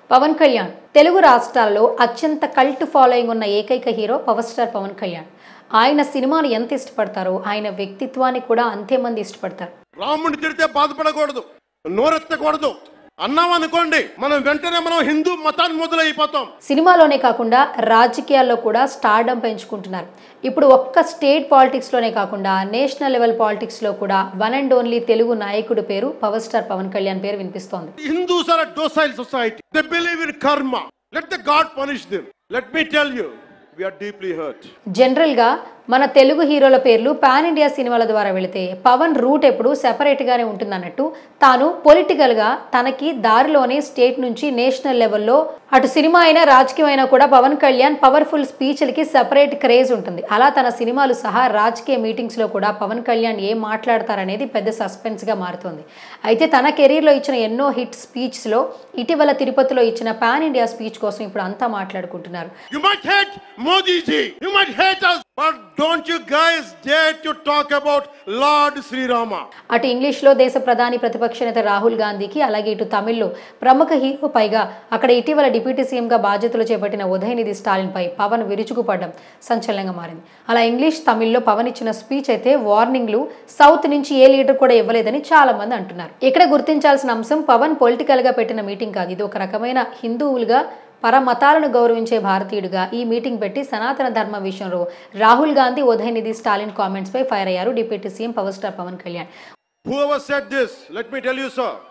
పవన్ కళ్యాణ్ తెలుగు రాష్ట్రాల్లో అత్యంత cult following ఉన్న ఏకైక hero power star Pawan Kalyan ఆయన సినిమాను ఎంత ఇష్టపడతారో ఆయన వ్యక్తిత్వాన్ని కూడా అంతే మంది ఇష్టపడతారు రాముడిని తిడితే బాధపడకూడదు నోరెత్తకూడదు అన్నాం అనుకోండి మనం వెంటనే మనం హిందూ మతాన్ని మొదలైపోతాం సినిమాలోనే కాకుండా రాజకీయాల్లో కూడా స్టార్డమ్ పెంచుకుంటున్నారు ఇప్పుడు ఒక్క స్టేట్ పాలిటిక్స్లోనే కాకుండా నేషనల్ లెవెల్ పాలిటిక్స్లో కూడా వన్ అండ్ ఓన్లీ తెలుగు నాయకుడి పేరు పవర్ స్టార్ పవన్ కళ్యాణ్ పేరు వినిపిస్తోంది Hindus are docile society they believe in karma let the god punish them let me tell you we're deeply hurt జనరల్గా మన తెలుగు హీరోల పేర్లు పాన్ ఇండియా సినిమాల ద్వారా వెళితే పవన్ రూట్ ఎప్పుడు సెపరేట్గానే ఉంటుందన్నట్టు తాను పొలిటికల్గా తనకి దారిలోనే స్టేట్ నుంచి నేషనల్ లెవెల్లో అటు సినిమా అయినా రాజకీయం అయినా కూడా పవన్ కళ్యాణ్ పవర్ఫుల్ స్పీచ్లకి సెపరేట్ క్రేజ్ ఉంటుంది అలా తన సినిమాలు సహా రాజకీయ మీటింగ్స్లో కూడా పవన్ కళ్యాణ్ ఏం మాట్లాడతారనేది పెద్ద సస్పెన్స్గా మారుతుంది అయితే తన కెరీర్లో ఇచ్చిన ఎన్నో హిట్ స్పీచ్స్లో ఇటీవల తిరుపతిలో ఇచ్చిన పాన్ ఇండియా స్పీచ్ కోసం ఇప్పుడు అంతా మాట్లాడుకుంటున్నారు You might hate Modi ji, you might hate us, but don't you guys dare to talk about Lord Sri Rama. అటు ఇంగ్లీష్లో దేశ ప్రధాని ప్రతిపక్ష నేత రాహుల్ గాంధీకి అలాగే ఇటు తమిళ్లో ప్రముఖ హీరో పైగా అక్కడ ఇటీవల డిప్యూటీ సీఎంగా బాధ్యతలు చేపట్టిన ఉదయనిధి స్టాలిన్పై పవన్ విరుచుకుపడడం సంచలనంగా మారింది అలా ఇంగ్లీష్ తమిళ్లో పవన్ ఇచ్చిన స్పీచ్ అయితే వార్నింగ్లు సౌత్ నుంచి ఏ లీడర్ కూడా ఇవ్వలేదని చాలా మంది అంటున్నారు ఇక్కడ గుర్తించాల్సిన అంశం పవన్ పొలిటికల్ గా పెట్టిన మీటింగ్ కాదు ఇది ఒక రకమైన హిందువులుగా పరమతాలను గౌరవించే భారతీయుడిగా ఈ మీటింగ్ పెట్టి సనాతన ధర్మ విషయంలో రాహుల్ గాంధీ ఉదయనిధి స్టాలిన్ కామెంట్స్ పై ఫైర్ అయ్యారు deputy CM power star Pawan Kalyan Whoever said this, let me tell you, sir,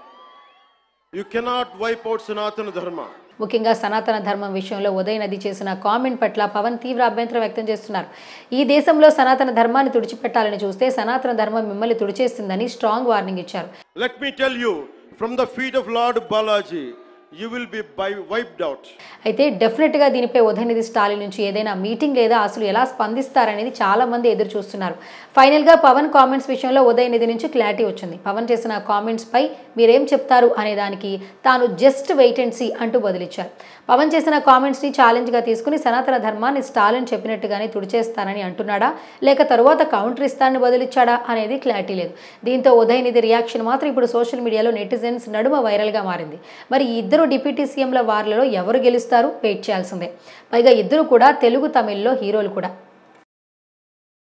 you cannot wipe out Sanatana Dharma. ముఖ్యంగా సనాతన ధర్మం విషయంలో ఉదయనది చేసిన కామెంట్ పట్ల పవన్ తీవ్ర అభ్యంతరం వ్యక్తం చేస్తున్నారు ఈ దేశంలో సనాతన ధర్మాన్ని తుడిచిపెట్టాలని చూస్తే సనాతన ధర్మం మిమ్మల్ని తుడిచేస్తుందని స్ట్రాంగ్ వార్నింగ్ ఇచ్చారు Let me tell you, from the feet of Lord Balaji, you will be bi- wiped out. అయితే డెఫినెట్గా దీనిపై ఉదయనిధి స్టాలిన్ నుంచి ఏదైనా మీటింగ్ లేదా అసలు ఎలా స్పందిస్తారనేది చాలా మంది ఎదురు చూస్తున్నారు ఫైనల్గా పవన్ కామెంట్స్ విషయంలో ఉదయనిధి నుంచి క్లారిటీ వచ్చింది పవన్ చేసిన కామెంట్స్ పై మీరేం చెప్తారు అనే దానికి తాను జస్ట్ వెయిట్ అండ్ సీ అంటూ బదిలిచ్చారు పవన్ చేసిన కామెంట్స్ని ఛాలెంజ్గా తీసుకుని సనాతన ధర్మాన్ని స్టాలిన్ చెప్పినట్టుగానే తుడిచేస్తానని అంటున్నాడా లేక తరువాత కౌంటర్ ఇస్తానని బదిలిచ్చాడా అనేది క్లారిటీ లేదు దీంతో ఉదయనిధి రియాక్షన్ మాత్రం ఇప్పుడు సోషల్ మీడియాలో నెటిజన్స్ నడుమ వైరల్గా మారింది మరి ఈ ఇద్దరు డిప్యూటీ సీఎంల వార్లలో ఎవరు గెలుస్తారు వెయిట్ చేయాల్సిందే పైగా ఇద్దరు కూడా తెలుగు తమిళ్లో హీరోలు కూడా